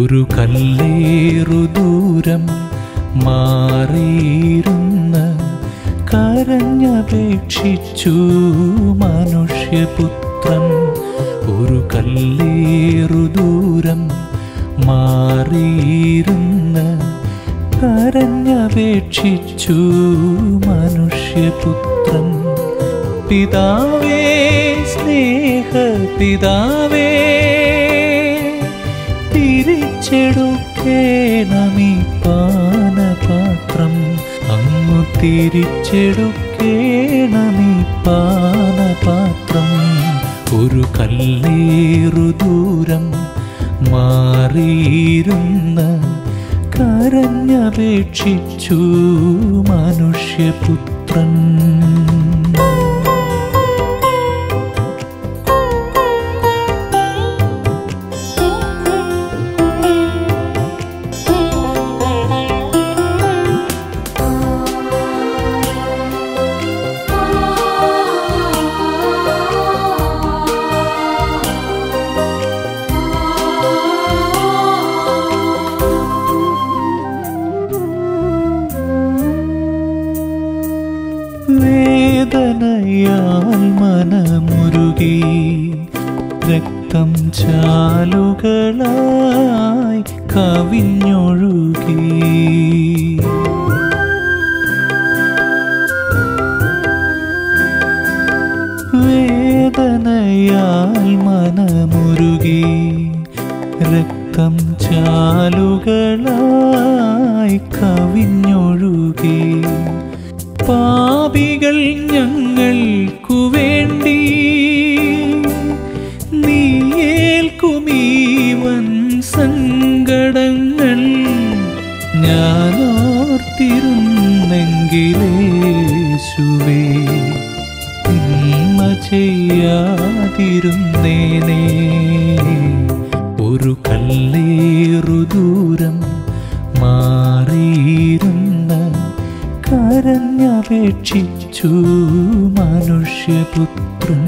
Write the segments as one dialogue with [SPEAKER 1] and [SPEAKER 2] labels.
[SPEAKER 1] ഒരു കല്ലേറു ദൂരം മാറിയിരുന്ന് കരഞ്ഞപേക്ഷിച്ചു മനുഷ്യപുത്രൻ ഒരു കല്ലേറു ദൂരം മാറിയിരുന്ന് കരഞ്ഞപേക്ഷിച്ചു മനുഷ്യപുത്രൻ പിതാവേ സ്നേഹ പിതാവേ തിരിച്ചെടുക്കേണമീ പാനപാത്രം അങ്ങു തിരിച്ചെടുക്കേണമീ പാനപാത്രം ഒരു കല്ലേറു ദൂരം മാറിയിരുന്ന് കരഞ്ഞപേക്ഷിച്ചു മനുഷ്യപുത്രൻ വേദനയാൽ മനമുരുകി രക്തം ചാലുകളായി കവിഞ്ഞൊഴുകി വേദനയാൽ മനമുരുകി രക്തം ചാലുകളായി കവിഞ്ഞൊഴുകി പാപികൾ ഞങ്ങൾക്കു വേണ്ടി നീയേൽക്കുമീവൻ സങ്കടങ്ങൾ ഞാനോർത്തിരുന്നെങ്കിലേശുവേ തിന്മ ചെയ്യാതിരുന്നേനേ ഒരു കല്ലേറു ദൂരം മാറിയിരുന്ന് കരഞ്ഞപേക്ഷിച്ചു മനുഷ്യപുത്രൻ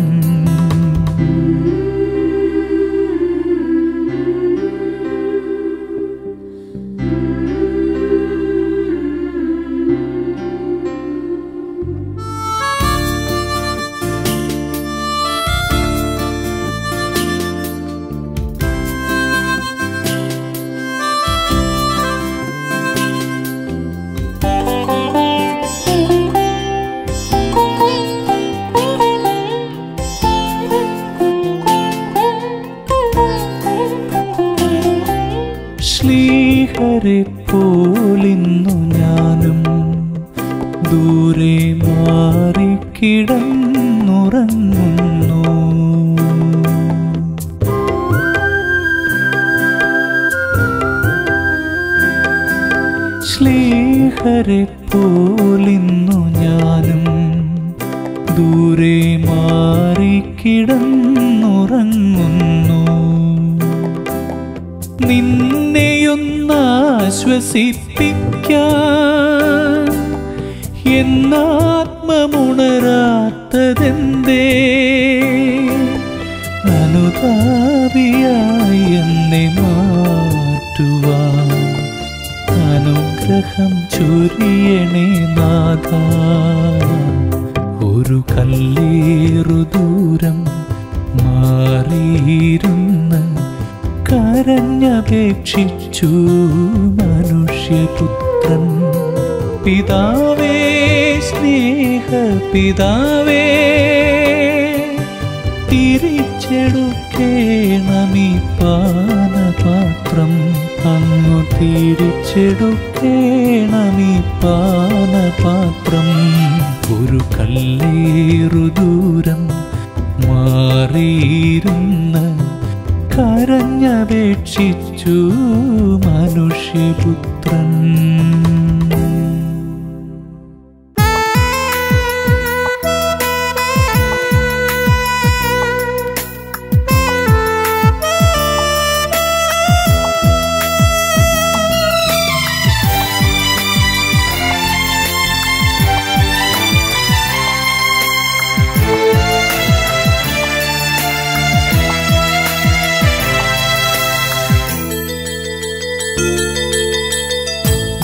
[SPEAKER 1] ശ്ലീഹരെ പോലിന്നു ഞാനും ദൂരെ മാറിക്കിടന്നുറങ്ങുന്നു ശ്ലീഹരെ പോലിന്നു ഞാനും ദൂരെ മാറിക്കിടന്നുറങ്ങുന്നു നിന്നെയൊന്നാശ്വസിപ്പിക്കാൻ എന്നാത്മമുണരാത്തതെന്തേ അനുതാപിയായി എന്നെ മാറ്റുവാൻ അനുഗ്രഹം ചൊരിയണേ നാഥ ഒരു കല്ലേറു ദൂരം മാറിയിരുന്ന് കരഞ്ഞപേക്ഷിച്ചു മനുഷ്യപുത്രൻ പിതാവേ സ്നേഹ പിതാവേ തിരിച്ചെടുക്കേണമീ പാനപാത്രം അങ്ങു തിരിച്ചെടുക്കേണമീ പാനപാത്രം ഒരു കല്ലേറു ദൂരം മാറിയിരുന്ന് കരഞ്ഞപേക്ഷിച്ചു മനുഷ്യപുത്രൻ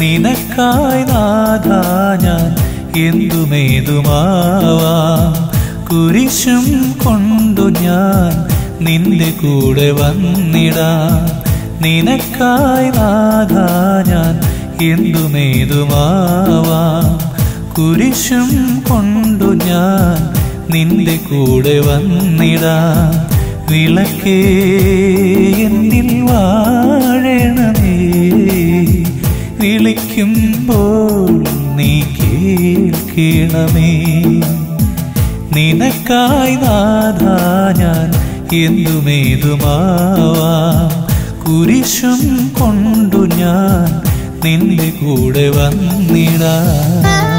[SPEAKER 1] നിനക്കായി നാഥ ഞാൻ എന്തുമേതുമാവാം കുരിശും കൊണ്ടു ഞാൻ നിന്റെ കൂടെ വന്നിടാം നിനക്കായി നാഥ ഞാൻ എന്തുമേതുമാവാം കുരിശും കൊണ്ടു ഞാൻ നിന്റെ കൂടെ വന്നിടാം വിളക്കേ എന്നിൽ വാഴണമേ വിളിക്കുമ്പോൾ നീ കേൾക്കണമേ നിനക്കായി നാഥ ഞാൻ എന്തുമേതുമാവാം കുരിശും കൊണ്ടു ഞാൻ നിന്റെ കൂടെ വന്നിടാം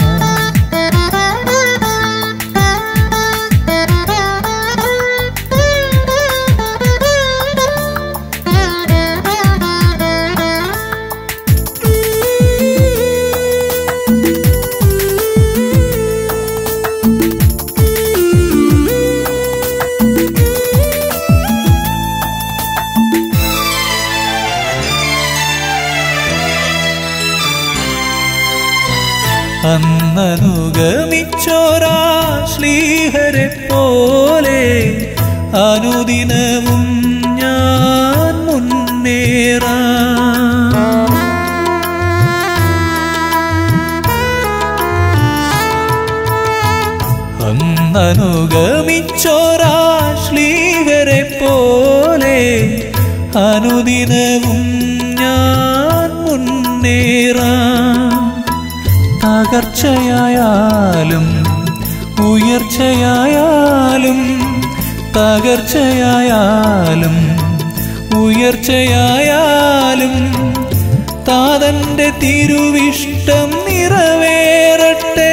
[SPEAKER 1] അന്നനുഗമിച്ചോരാ ശ്ലീഹരെ പോലെ അനുദിനവും ഞാൻ മുന്നേറാം അന്നനുഗമിച്ചോരാ ശ്ലീഹരെ പോലെ അനുദിനവും ഞാൻ മുന്നേറാം തകർച്ചയായാലും ഉയർച്ചയായാലും തകർച്ചയായാലും ഉയർച്ചയായാലും താതന്റെ തിരുവിഷ്ടം നിറവേറട്ടെ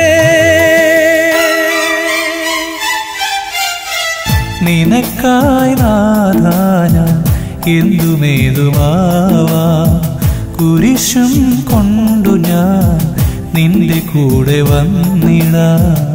[SPEAKER 1] നിനക്കായി നാഥ ഞാൻ എന്തുമേതുമാവാ കുരിശും കൊണ്ടു ഞാൻ നിന്റെ കൂടെ വന്നിടാ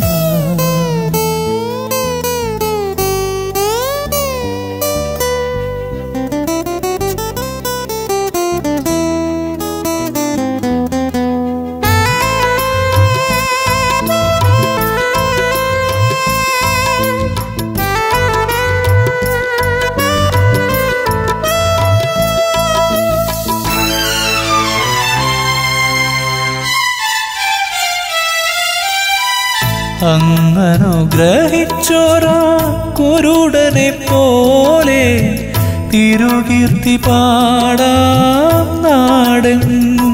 [SPEAKER 1] അങ്ങനുഗ്രഹിച്ചോരാ കുരുടനെ പോലെ തിരുകീർത്തി പാടാം നാടെങ്ങും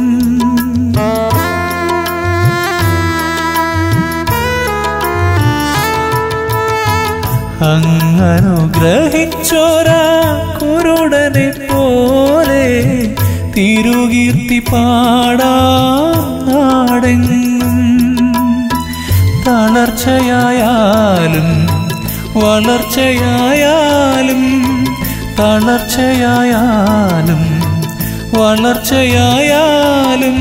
[SPEAKER 1] അങ്ങനുഗ്രഹിച്ചോരാ കുരുടനെ പോലെ തിരുകീർത്തി പാടാം നാടെങ്ങും തളർച്ചയായാലും വളർച്ചയായാലും തളർച്ചയായാലും വളർച്ചയായാലും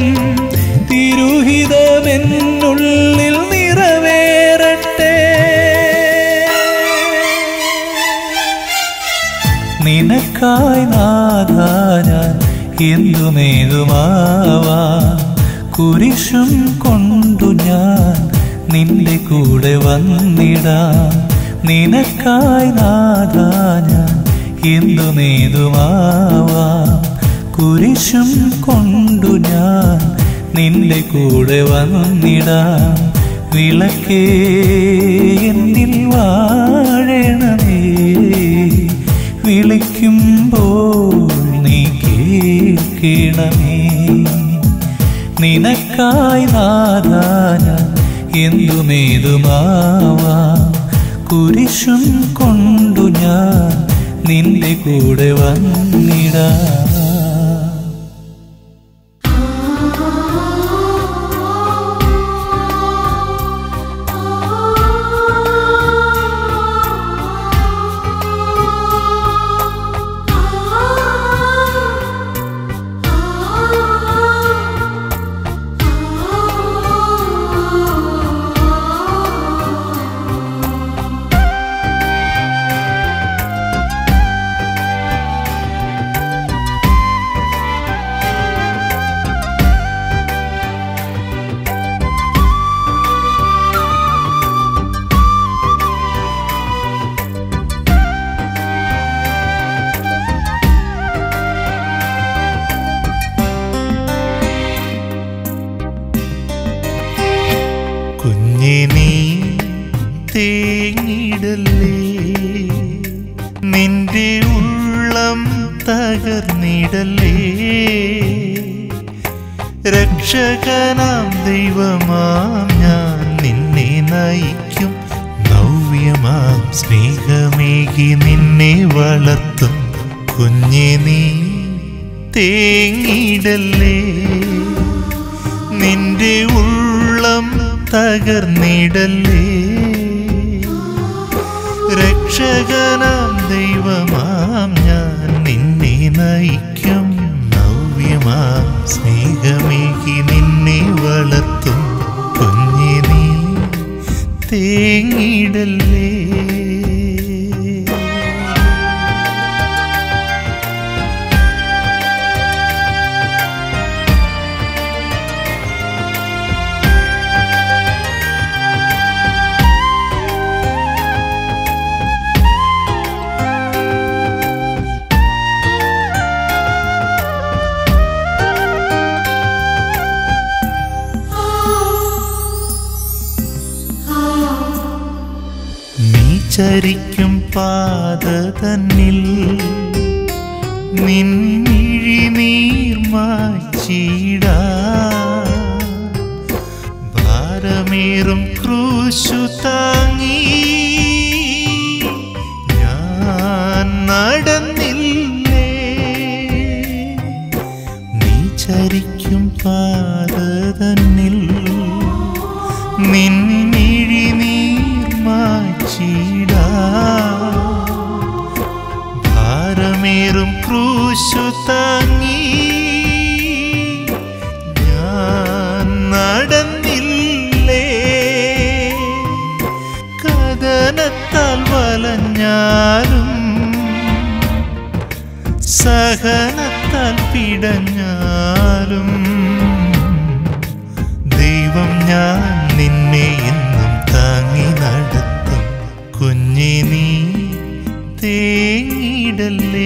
[SPEAKER 1] തിരുഹിതമെന്നുള്ളിൽ നിറവേറട്ടെ നിനക്കായി നാഥ ഞാൻ എന്തുമേതുമാവാ കുരിശും കൊണ്ടു ഞാൻ നിന്റെ കൂടെ വന്നിടാം നിനക്കായി നാഥ ഞാൻ എന്തുമേതുമാവാ കുരിശും കൊണ്ടു ഞാൻ നിന്റെ കൂടെ വന്നിടാം വിളക്കേ എന്നിൽ വാഴണമേ വിളിക്കുമ്പോൾ നീ കേൾക്കണമേ നിനക്കായി നാഥ ഞാൻ എന്തുമേതുമാവാ കുരിശും കൊണ്ടു ഞാൻ നിന്റെ കൂടെ വന്നിടാ തേങ്ങിടല്ലേ നിന്റെ ഉള്ളം തകർന്നിടല്ലേ രക്ഷകനാം ദൈവമാം ഞാൻ നിന്നെ നയിക്കും നവ്യമാം സ്നേഹമേകി നിന്നെ വളർത്തും കുഞ്ഞെ നീ തേങ്ങിടല്ലേ നിന്റെ ഉള്ളം തകർന്നിടല്ലേ രക്ഷകനാം ദൈവമാം ഞാൻ നിന്നെ നയിക്കും നവ്യമാം സ്നേഹമേകി നിന്നെ വളർത്തും കുഞ്ഞെ നീ തേങ്ങിടല്ലേ നീ ചരിക്കും പാത തന്നിൽ നിന്നിഴി നീർമാച്ചിടാ ഭാരമേറും ക്രൂശു താങ്ങി ഞാൻ നടന്നില്ലേ നീ ചരിക്കും പാത തന്നിൽ നിന്നിഴി നീർമാച്ചിടാ ഭാരമേറും ക്രൂശു താങ്ങി ഞാൻ നടന്നില്ലേ കഥനത്താൽ വലഞ്ഞാലും സഹനത്താൽ പിടഞ്ഞാലും ദൈവം ഞാൻ നിന്നെ എന്നും താങ്ങി നടത്തും കുഞ്ഞെ നീ തേങ്ങിടല്ലേ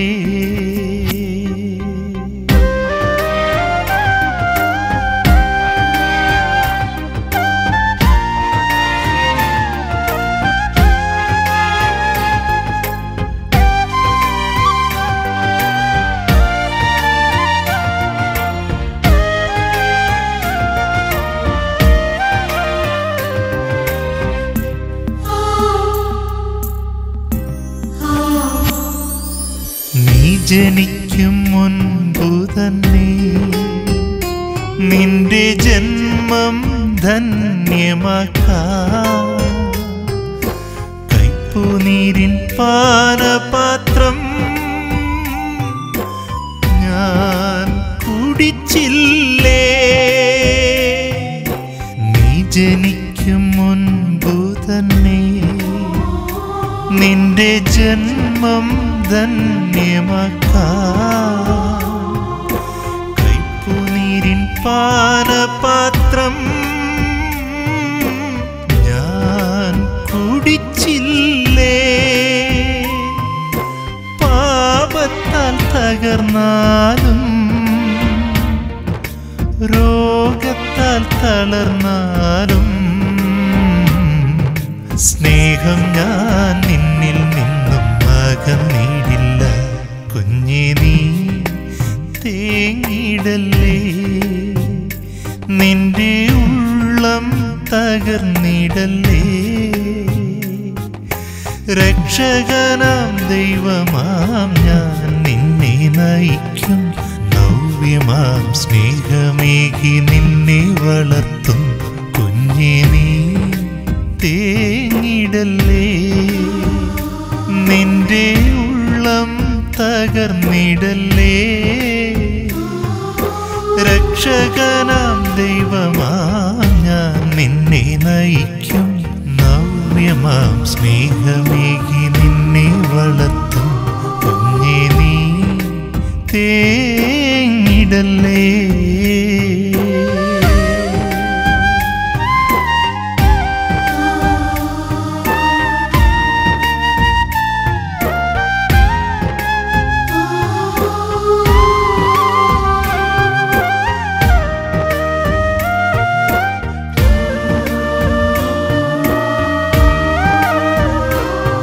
[SPEAKER 1] നീ ജനിക്കും മുൻപു തന്നെ നിന്റെ ജന്മം ധന്യമാക്കാ കൈപ്പുനീരിൻ പാനപാത്രം ഞാൻ കുടിച്ചില്ലേ നീ ജനിക്കും മുൻപു തന്നെ നിന്റെ ജന്മം ധന്യമാക്കാ കൈപ്പുനീരിൻ പാനപാത്രം ഞാൻ കുടിച്ചില്ലേ പാപത്താൽ തകർന്നാലും രോഗത്താൽ തളർന്നാലും സ്നേഹം ഞാൻ നിന്നിൽ നിന്നും അകന്നിടില്ല കുഞ്ഞെ നീ തേങ്ങിടല്ലേ നിന്റെ ഉള്ളം തകർന്നിടല്ലേ രക്ഷകനാം ദൈവമാം ഞാൻ നിന്നെ നയിക്കും നവ്യമാം സ്നേഹമേകി നിന്നെ വളർത്തും കുഞ്ഞെ നീ തേങ്ങിടല്ലേ നിന്റെ ഉള്ളം തകർന്നിടല്ലേ രക്ഷകനാം ദൈവമാം ഞാൻ നിന്നെ നയിക്കും നവ്യമാം സ്നേഹമേകി നിന്നെ വളർത്തും കുഞ്ഞെ നീ തേങ്ങിടല്ലേ
[SPEAKER 2] ആ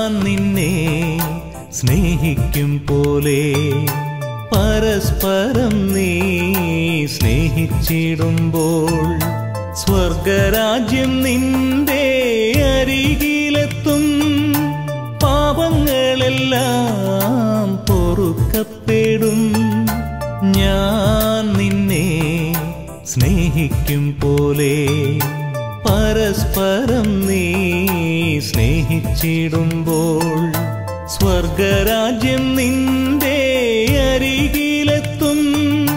[SPEAKER 2] ഞാൻ നിന്നെ സ്നേഹിക്കും പോലെ പരസ്പരം നീ സ്നേഹിച്ചിടുമ്പോൾ സ്വർഗരാജ്യം നിന്റെ അരികിലെത്തും പാപങ്ങളെല്ലാം പൊറുക്കപ്പെടും ഞാൻ നിന്നെ സ്നേഹിക്കും പോലെ പരസ്പരം നീ സ്നേഹിച്ചിടുമ്പോൾ സ്വർഗരാജ്യം നിന്റെ അരികിലെത്തും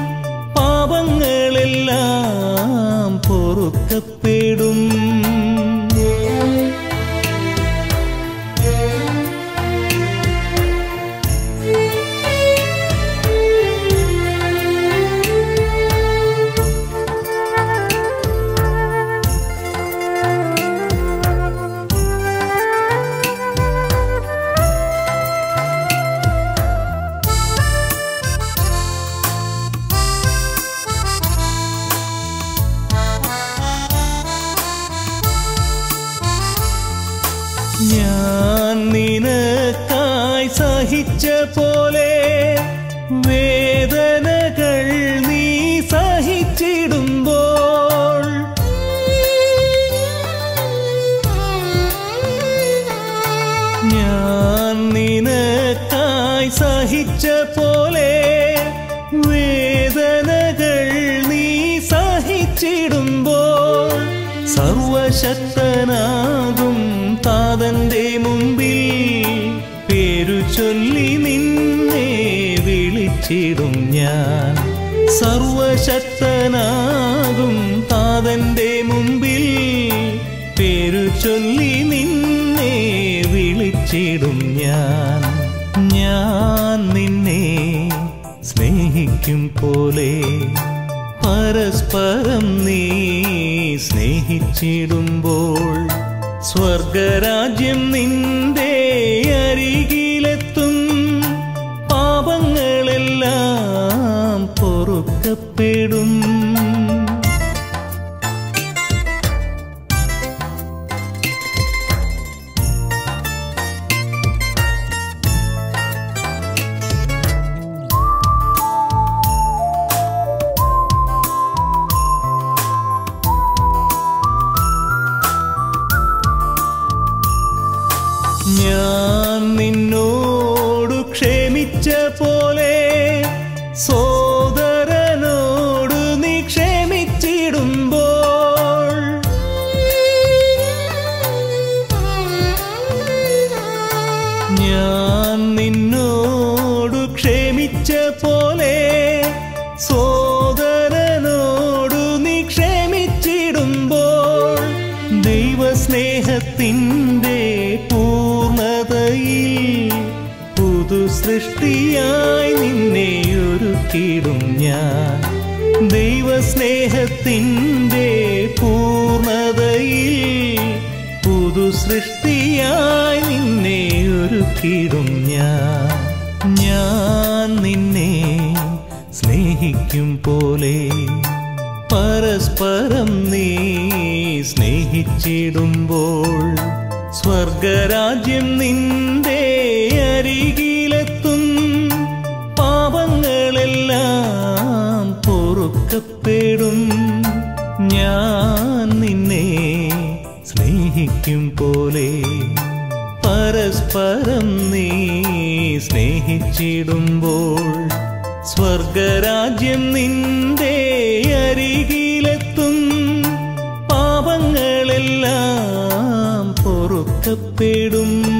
[SPEAKER 2] പാപങ്ങളെല്ലാം പൊറുക്കപ്പെടും ഞാൻ നിനക്കായി സഹിച്ച പോലെ വേദനകൾ നീ സഹിച്ചിടുമ്പോൾ ഞാൻ നിനക്കായി സഹിച്ച പോലെ വേദനകൾ നീ സഹിച്ചിടുമ്പോൾ സർവശക്തനാകും താതന്റെ മുമ്പിൽ പേരു ചൊല്ലി നിന്നെ വിളിച്ചിടും ഞാൻ സർവശക്തനാകും താതന്റെ മുമ്പിൽ പേരു ചൊല്ലി നിന്നെ വിളിച്ചിടും ഞാൻ ഞാൻ നിന്നെ സ്നേഹിക്കും പോലെ പരസ്പരം നീ സ്നേഹിച്ചിടുമ്പോൾ സ്വർഗരാജ്യം നിന്റെ അരികിലെത്തും പാപങ്ങളെല്ലാം പൊറുക്കപ്പെടും ഞാൻ നിന്നോടു ക്ഷമിച്ച പോലെ സോദരനോട് നീ ക്ഷമിച്ചിടുമ്പോൾ ഞാൻ നിന്നോടു ക്ഷമിച്ച പോലെ സോദരനോടു നീ ക്ഷമിച്ചിടുമ്പോൾ ദൈവസ്നേഹത്തിൻ്റെ പൂർണ്ണതയിൽ പുതു സൃഷ്ടിയായി നിന്നെ ഒരുക്കിടും ഞാൻ ദൈവസ്നേഹത്തിൻ്റെ പൂർണ്ണതയിൽ പുതു സൃഷ്ടിയായി നിന്നെ ഒരുക്കിടും ഞാൻ ഞാൻ നിന്നെ സ്നേഹിക്കും പോലെ പരസ്പരം നീ സ്നേഹിച്ചിടുമ്പോൾ സ്വർഗരാജ്യം നിന്റെ അരികിലെത്തും പാപങ്ങളെല്ലാം പൊറുക്കപ്പെടും ഞാൻ നിന്നെ സ്നേഹിക്കും പോലെ പരസ്പരം നീ സ്നേഹിച്ചിടുമ്പോൾ സ്വർഗരാജ്യം നിന്റെ അരികിലെത്തും പാപങ്ങളെല്ലാം പൊറുക്കപ്പെടും